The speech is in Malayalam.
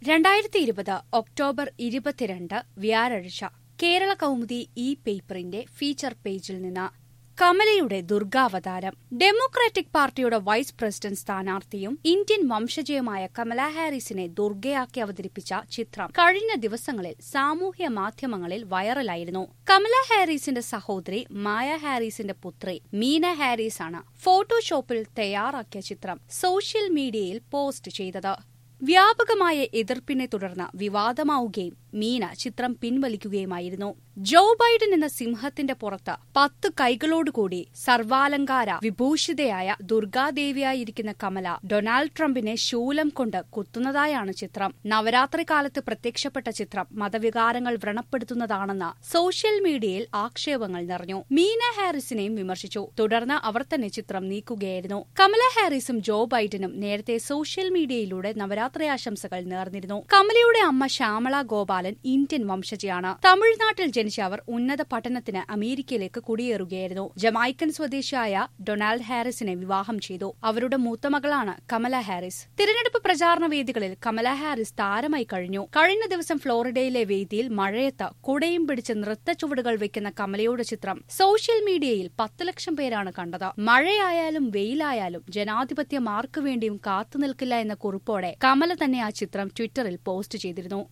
രണ്ടായിരത്തി ഇരുപത് ഒക്ടോബർ ഇരുപത്തിരണ്ട് വ്യാഴാഴ്ച കേരള കൗമുദി ഇ പേപ്പറിന്റെ ഫീച്ചർ പേജിൽ നിന്ന് കമലയുടെ ദുർഗാവതാരം ഡെമോക്രാറ്റിക് പാർട്ടിയുടെ വൈസ് പ്രസിഡന്റ് സ്ഥാനാർത്ഥിയും ഇന്ത്യൻ വംശജയുമായ കമല ഹാരിസിനെ ദുർഗയാക്കി അവതരിപ്പിച്ച ചിത്രം കഴിഞ്ഞ ദിവസങ്ങളിൽ സാമൂഹ്യ മാധ്യമങ്ങളിൽ വൈറലായിരുന്നു കമല ഹാരിസിന്റെ സഹോദരി മായ ഹാരിസിന്റെ പുത്രി മീന ഹാരിസ് ആണ് ഫോട്ടോഷോപ്പിൽ തയ്യാറാക്കിയ ചിത്രം സോഷ്യൽ മീഡിയയിൽ പോസ്റ്റ് ചെയ്തത് വ്യാപകമായ എതിർപ്പിനെ തുടർന്ന് വിവാദമാവുകയും മീന ചിത്രം പിൻവലിക്കുകയുമായിരുന്നു ജോ ബൈഡൻ എന്ന സിംഹത്തിന്റെ പുറത്ത് പത്ത് കൈകളോടുകൂടി സർവാലങ്കാര വിഭൂഷിതയായ ദുർഗാദേവിയായിരിക്കുന്ന കമല ഡൊണാൾഡ് ട്രംപിനെ ശൂലം കൊണ്ട് കുത്തുന്നതായാണ് ചിത്രം നവരാത്രി കാലത്ത് പ്രത്യക്ഷപ്പെട്ട ചിത്രം മതവികാരങ്ങൾ വ്രണപ്പെടുത്തുന്നതാണെന്ന് സോഷ്യൽ മീഡിയയിൽ ആക്ഷേപങ്ങൾ നിറഞ്ഞു മീന ഹാരിസിനെയും വിമർശിച്ചു തുടർന്ന് അവർ തന്നെ ചിത്രം നീക്കുകയായിരുന്നു കമല ഹാരിസും ജോ ബൈഡനും നേരത്തെ സോഷ്യൽ മീഡിയയിലൂടെ നവരാത്രി ആശംസകൾ നേർന്നിരുന്നു കമലയുടെ അമ്മ ശ്യാമള ഗോപാലൻ ഇന്ത്യൻ വംശജയാണ് തമിഴ്നാട്ടിൽ ജനിച്ച അവർ ഉന്നത പഠനത്തിന് അമേരിക്കയിലേക്ക് കുടിയേറുകയായിരുന്നു ജമൈക്കൻ സ്വദേശിയായ ഡൊണാൾഡ് ഹാരിസിനെ വിവാഹം ചെയ്തു അവരുടെ മൂത്ത മകളാണ് കമല ഹാരിസ് തിരഞ്ഞെടുപ്പ് പ്രചാരണ വേദികളിൽ കമല ഹാരിസ് താരമായി കഴിഞ്ഞു കഴിഞ്ഞ ദിവസം ഫ്ലോറിഡയിലെ വേദിയിൽ മഴയത്ത് കുടയും പിടിച്ച് നൃത്ത ചുവടുകൾ വെക്കുന്ന കമലയുടെ ചിത്രം സോഷ്യൽ മീഡിയയിൽ പത്ത് ലക്ഷം പേരാണ് കണ്ടത് മഴയായാലും വെയിലായാലും ജനാധിപത്യം ആർക്കു വേണ്ടിയും കാത്തുനിൽക്കില്ല എന്ന കുറിപ്പോടെ കമല തന്നെ ആ ചിത്രം ട്വിറ്ററിൽ പോസ്റ്റ് ചെയ്തിരുന്നു